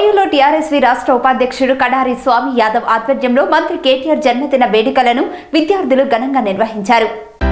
ఓయూలో TRSV రాష్ట్ర ఉపాధ్యక్షుడు కడారి స్వామి యాదవ్ ఆధ్వర్యంలో మంత్రి కేటీఆర్ జన్మదిన వేడుకలను విద్యార్థులు ఘనంగా నిర్వహించారు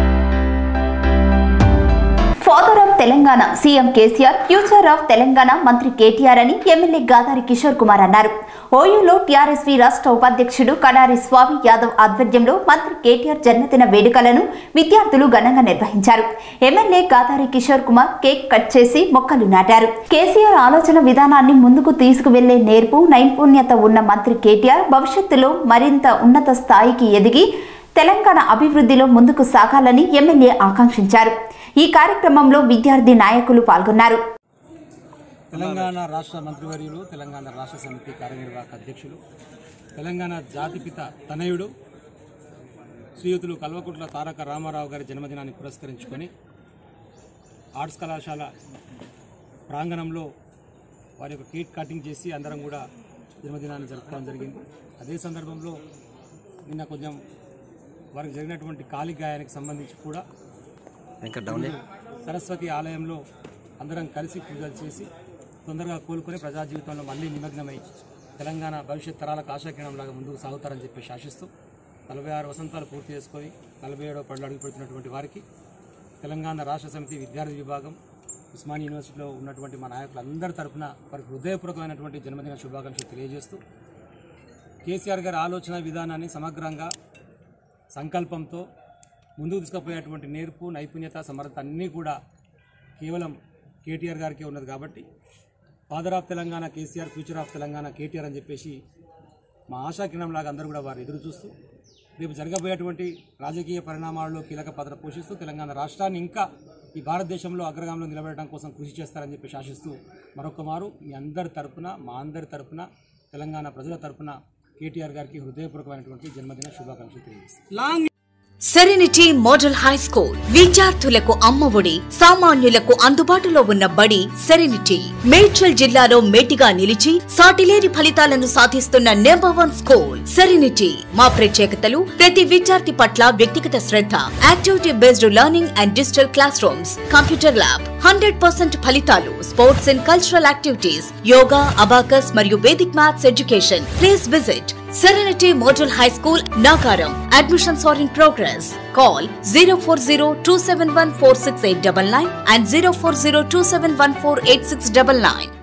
father of Telangana CM KCR future of Telangana మంత్రి కేటీఆర్ అని ఎమ్మెల్యే గాదారి కిషోర్ కుమార్ అన్నారు ఓయూలో టీఆర్ఎస్వి రాష్ట్ర ఉపాధ్యక్షుడు కడారి స్వామి యాదవ్ ఆధ్వర్యంలో మంత్రి కేటీఆర్ జన్మదిన వేడుకలను విద్యార్థులు ఘనంగా నిర్వహించారు MLA Gadari Kishore Kumar cake cut చేసి మొక్కలు నాటారు కేసీఆర్ ఆలోచన విధానాన్ని ముందుకు తీసుకువెళ్లే నేర్పు నైపుణ్యత ఉన్న మంత్రి కేటీఆర్ భవిష్యత్తులో మరింత ఉన్నత స్థాయికి ఎదిగి తెలంగాణ అభివృద్ధిలో ముందుకు సాగాలని ఎమ్మెల్యే ఆకాంక్షించారు ఈ కార్యక్రమంలో విద్యార్థి నాయకులు పాల్గొన్నారు తెలంగాణ రాష్ట్ర మంత్రివర్యులు తెలంగాణ రాష్ట్ర సమితి కార్యనిర్వాహక అధ్యక్షులు తెలంగాణ జాతిపిత తనయుడు శ్రీయుతులు కల్వకుట్ల తారక రామారావు గారి జన్మదినాన్ని పురస్కరించుకొని ఆర్ట్స్ కళాశాల ప్రాంగణంలో వారి యొక్క కేక్ కటింగ్ చేసి అందరం కూడా జన్మదినాన్ని జరుపుకోవడం జరిగింది అదే సందర్భంలో నిన్న కొంచెం వారికి జరిగినటువంటి కాలి గాయానికి సంబంధించి కూడా సరస్వతి ఆలయంలో అందరం కలిసి పూజలు చేసి తొందరగా కోలుకొని ప్రజా జీవితంలో మళ్ళీ నిమగ్నమై తెలంగాణ భవిష్యత్ తరాలకు ఆశాకిరణంలాగా ముందుకు సాగుతారని చెప్పి శాసిస్తూ నలభై ఆరు వసంతాలు పూర్తి చేసుకొని నలభై ఏడవ పళ్ళు అడుగుపెడుతున్నటువంటి వారికి తెలంగాణ రాష్ట్ర సమితి విద్యార్థి విభాగం ఉస్మాన్ యూనివర్సిటీలో ఉన్నటువంటి మా నాయకులందరి తరఫున వారికి హృదయపూర్వకమైనటువంటి జన్మదిన శుభాకాంక్షలు తెలియజేస్తూ కేసీఆర్ గారి ఆలోచన విధానాన్ని సమగ్రంగా సంకల్పంతో ముందుకు తీసుకుపోయేటువంటి నేర్పు నైపుణ్యత సమర్థత అన్నీ కూడా కేవలం కేటీఆర్ గారికే ఉన్నది కాబట్టి father of Telangana KCR future of Telangana KTR అని చెప్పేసి మా ఆశాకిరణంలాగా అందరూ కూడా వారు ఎదురు చూస్తూ రేపు జరగబోయేటువంటి రాజకీయ పరిణామాల్లో కీలక పాత్ర పోషిస్తూ తెలంగాణ రాష్ట్రాన్ని ఇంకా ఈ భారతదేశంలో అగ్రగామంలో నిలబెట్టడం కోసం కృషి చేస్తారని చెప్పి శాసిస్తూ మరొక మారు మీ అందరి తరపున మా అందరి తరపున తెలంగాణ ప్రజల తరపున కేటీఆర్ గారికి హృదయపూర్వకమైనటువంటి జన్మదిన శుభాకాంక్షలు తెలియజేస్తాను సెరెనిటీ మోడల్ హై స్కూల్ విద్యార్థులకు అమ్మఒడి సామాన్యులకు అందుబాటులో ఉన్న బడి సెరెనిటీ మేడ్చల్ జిల్లాలో మేటిగా నిలిచి సాటిలేని ఫలితాలను సాధిస్తున్న నెంబర్ వన్ స్కూల్ సెరెనిటీ మా ప్రత్యేకతలు ప్రతి విద్యార్థి పట్ల వ్యక్తిగత శ్రద్ధ activity based learning and digital class rooms computer lab hundred percent ఫలితాలు sports and cultural activities yoga abacus మరియు Vedic maths education please visit Serenity Model High School, Nagaram. Admissions are in progress. Call 040 and 040